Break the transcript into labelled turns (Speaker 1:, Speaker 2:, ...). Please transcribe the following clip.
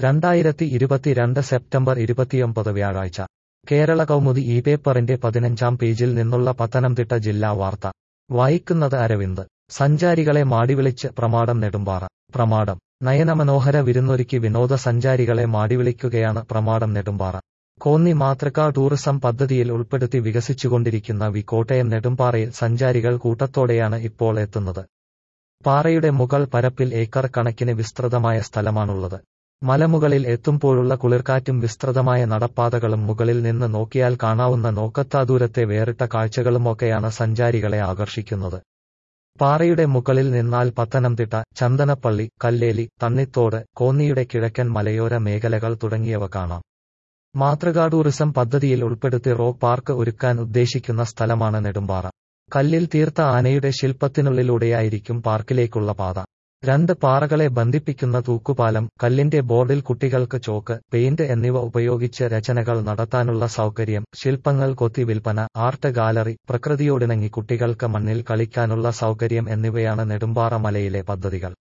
Speaker 1: രണ്ടായിരത്തി ഇരുപത്തിരണ്ട് സെപ്റ്റംബർ ഇരുപത്തിയൊമ്പത് വ്യാഴാഴ്ച കേരള കൗമുദി ഈ പേപ്പറിന്റെ പതിനഞ്ചാം പേജിൽ നിന്നുള്ള പത്തനംതിട്ട ജില്ലാ വാർത്ത വായിക്കുന്നത് അരവിന്ദ് സഞ്ചാരികളെ മാടിവിളിച്ച് പ്രമാടം നെടുമ്പാറ പ്രമാടം നയനമനോഹര വിരുന്നൊരുക്കി വിനോദസഞ്ചാരികളെ മാടിവിളിക്കുകയാണ് പ്രമാടം നെടുമ്പാറ കോന്നി മാതൃകാ ടൂറിസം പദ്ധതിയിൽ ഉൾപ്പെടുത്തി വികസിച്ചുകൊണ്ടിരിക്കുന്ന വി കോട്ടയം നെടുമ്പാറയിൽ സഞ്ചാരികൾ കൂട്ടത്തോടെയാണ് ഇപ്പോൾ എത്തുന്നത് പാറയുടെ മുകൾ പരപ്പിൽ ഏക്കർ കണക്കിന് വിസ്തൃതമായ സ്ഥലമാണുള്ളത് മലമുകളിൽ എത്തുമ്പോഴുള്ള കുളിർക്കാറ്റും വിസ്തൃതമായ നടപ്പാതകളും മുകളിൽ നിന്ന് നോക്കിയാൽ കാണാവുന്ന നോക്കത്താ ദൂരത്തെ വേറിട്ട കാഴ്ചകളുമൊക്കെയാണ് സഞ്ചാരികളെ ആകർഷിക്കുന്നത് പാറയുടെ മുകളിൽ നിന്നാൽ പത്തനംതിട്ട ചന്ദനപ്പള്ളി കല്ലേലി തണ്ണിത്തോട് കോന്നിയുടെ കിഴക്കൻ മലയോര മേഖലകൾ തുടങ്ങിയവ കാണാം മാതൃകാ ടൂറിസം പദ്ധതിയിൽ ഉൾപ്പെടുത്തി റോക്ക് പാർക്ക് ഒരുക്കാൻ ഉദ്ദേശിക്കുന്ന സ്ഥലമാണ് നെടുമ്പാറ കല്ലിൽ തീർത്ത ആനയുടെ ശില്പത്തിനുള്ളിലൂടെയായിരിക്കും പാർക്കിലേക്കുള്ള പാത രണ്ട് പാറകളെ ബന്ധിപ്പിക്കുന്ന തൂക്കുപാലം കല്ലിന്റെ ബോർഡിൽ കുട്ടികൾക്ക് ചോക്ക് പെയിന്റ് എന്നിവ ഉപയോഗിച്ച് രചനകൾ നടത്താനുള്ള സൗകര്യം ശില്പങ്ങൾ കൊത്തി വിൽപ്പന ആർട്ട് ഗാലറി പ്രകൃതിയോടിണങ്ങി കുട്ടികൾക്ക് മണ്ണിൽ കളിക്കാനുള്ള സൗകര്യം എന്നിവയാണ് നെടുമ്പാറ മലയിലെ പദ്ധതികൾ